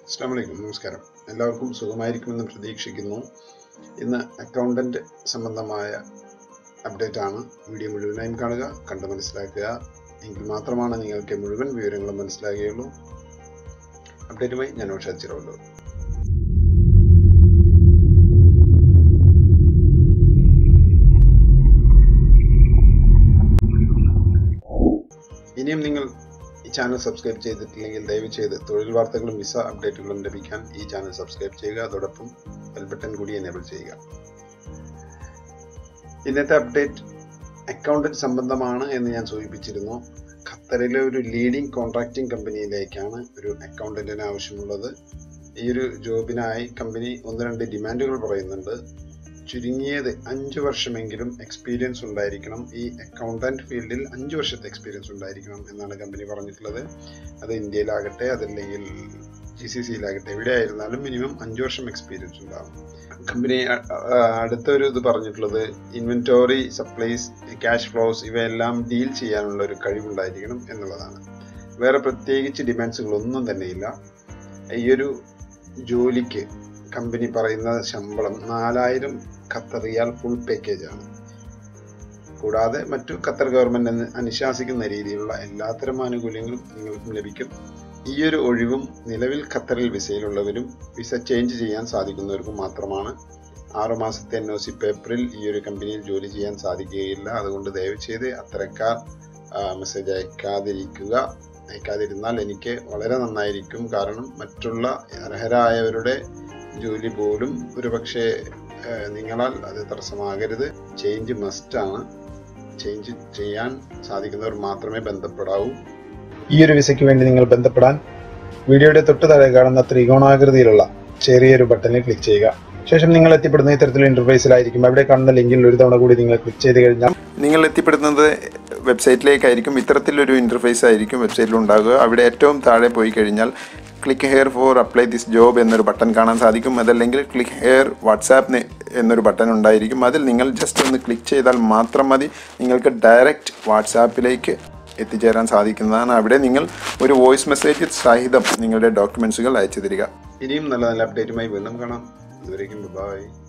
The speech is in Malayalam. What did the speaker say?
അസ്സാം വലൈക്കും നമസ്കാരം എല്ലാവർക്കും സുഖമായിരിക്കുമെന്ന് പ്രതീക്ഷിക്കുന്നു ഇന്ന് അക്കൗണ്ടൻറ്റ് സംബന്ധമായ അപ്ഡേറ്റ് ആണ് വീഡിയോ മുഴുവനായും കാണുക കണ്ട് മനസ്സിലാക്കുക എങ്കിൽ മാത്രമാണ് നിങ്ങൾക്ക് മുഴുവൻ വിവരങ്ങളും മനസ്സിലാകുകയുള്ളൂ അപ്ഡേറ്റുമായി ഞാൻ ഉഷാദ് ചിറവല്ലോ ഇനിയും നിങ്ങൾ ഈ ചാനൽ സബ്സ്ക്രൈബ് ചെയ്തിട്ടില്ലെങ്കിൽ ദയവ് ചെയ്ത് തൊഴിൽ വാർത്തകളും വിസ അപ്ഡേറ്റുകളും ലഭിക്കാൻ ഈ ചാനൽ സബ്സ്ക്രൈബ് ചെയ്യുക അതോടൊപ്പം ബെൽ ബട്ടൺ കൂടി എനേബിൾ ചെയ്യുക ഇന്നത്തെ അപ്ഡേറ്റ് അക്കൗണ്ടന്റ് സംബന്ധമാണ് എന്ന് ഞാൻ സൂചിപ്പിച്ചിരുന്നു ഖത്തറിലെ ഒരു ലീഡിംഗ് കോൺട്രാക്റ്റിംഗ് കമ്പനിയിലേക്കാണ് ഒരു അക്കൗണ്ടന്റിന് ആവശ്യമുള്ളത് ഈ ഒരു ജോബിനായി കമ്പനി ഒന്ന് രണ്ട് ഡിമാൻഡുകൾ പറയുന്നുണ്ട് ചുരുങ്ങിയത് അഞ്ച് വർഷമെങ്കിലും എക്സ്പീരിയൻസ് ഉണ്ടായിരിക്കണം ഈ അക്കൗണ്ടന്റ് ഫീൽഡിൽ അഞ്ച് വർഷത്തെ എക്സ്പീരിയൻസ് ഉണ്ടായിരിക്കണം എന്നാണ് കമ്പനി പറഞ്ഞിട്ടുള്ളത് അത് ഇന്ത്യയിലാകട്ടെ അതല്ലെങ്കിൽ ജി സി സിയിലാകട്ടെ എവിടെ ആയിരുന്നാലും മിനിമം അഞ്ച് വർഷം എക്സ്പീരിയൻസ് ഉണ്ടാകും കമ്പനി അടുത്തൊരു ഇത് പറഞ്ഞിട്ടുള്ളത് ഇൻവെന്റോറി സപ്ലൈസ് ക്യാഷ് ഫ്ലോസ് ഇവയെല്ലാം ഡീൽ ചെയ്യാനുള്ള ഒരു കഴിവുണ്ടായിരിക്കണം എന്നുള്ളതാണ് വേറെ പ്രത്യേകിച്ച് ഡിമാൻഡ്സുകളൊന്നും തന്നെയില്ല ഈ ഒരു ജോലിക്ക് കമ്പനി പറയുന്ന ശമ്പളം നാലായിരം ഖത്തർ റിയാൽ ഫുൾ പാക്കേജ് ആണ് കൂടാതെ മറ്റു ഖത്തർ ഗവൺമെന്റ് അനുശാസിക്കുന്ന രീതിയിലുള്ള എല്ലാത്തരം ആനുകൂല്യങ്ങളും നിങ്ങൾക്കും ലഭിക്കും ഈ ഒരു ഒഴിവും നിലവിൽ ഖത്തറിൽ വിസയിലുള്ളവരും വിസ ചേഞ്ച് ചെയ്യാൻ സാധിക്കുന്നവർക്കും മാത്രമാണ് ആറുമാസത്തെ എൻ ഒ സി പേപ്പറിൽ ഈ ഒരു കമ്പനിയിൽ ജോലി ചെയ്യാൻ സാധിക്കുകയില്ല അതുകൊണ്ട് ദയവ് ചെയ്ത് അത്തരക്കാർ മെസ്സേജ് അയക്കാതിരിക്കുക അയക്കാതിരുന്നാൽ എനിക്ക് വളരെ നന്നായിരിക്കും കാരണം മറ്റുള്ള അർഹരായവരുടെ ജോലി പോലും ഒരു പക്ഷേ നിങ്ങളാൽ അത് തടസ്സമാകരുത് ചേഞ്ച് മസ്റ്റാണ് ചേഞ്ച് ചെയ്യാൻ സാധിക്കുന്നവർ മാത്രമേ ബന്ധപ്പെടാവൂ ഈ ഒരു വിസയ്ക്ക് വേണ്ടി നിങ്ങൾ ബന്ധപ്പെടാൻ വീഡിയോയുടെ തൊട്ട് താഴെ കാണുന്ന ത്രികോണാകൃതിയിലുള്ള ചെറിയൊരു ബട്ടണിൽ ക്ലിക്ക് ചെയ്യുക ശേഷം നിങ്ങൾ എത്തിപ്പെടുന്ന ഇത്തരത്തിലുള്ള ഇന്റർഫേസിലായിരിക്കും അവിടെ കാണുന്ന ലിങ്കിൽ ഒരു തവണ കൂടി നിങ്ങൾ ക്ലിക്ക് ചെയ്ത് കഴിഞ്ഞാൽ നിങ്ങൾ എത്തിപ്പെടുന്നത് വെബ്സൈറ്റിലേക്കായിരിക്കും ഇത്തരത്തിലൊരു ഇൻ്റർഫേസ് ആയിരിക്കും വെബ്സൈറ്റിൽ ഉണ്ടാകുക അവിടെ ഏറ്റവും താഴെ പോയി കഴിഞ്ഞാൽ click here for apply this job എന്നൊരു ബട്ടൺ കാണാൻ സാധിക്കും അതല്ലെങ്കിൽ ക്ലിക്ക് ഹെയർ വാട്സാപ്പ് എന്നൊരു ബട്ടൺ ഉണ്ടായിരിക്കും അതിൽ നിങ്ങൾ ജസ്റ്റ് ഒന്ന് ക്ലിക്ക് ചെയ്താൽ മാത്രം മതി നിങ്ങൾക്ക് ഡയറക്റ്റ് വാട്സാപ്പിലേക്ക് എത്തിച്ചേരാൻ സാധിക്കുന്നതാണ് അവിടെ നിങ്ങൾ ഒരു വോയിസ് മെസ്സേജ് സഹിതം നിങ്ങളുടെ ഡോക്യുമെൻസുകൾ അയച്ചു തരിക ഇനിയും നല്ല നല്ല അപ്ഡേറ്റുമായി വീണ്ടും കാണാം അതുവരേക്കും ബൈ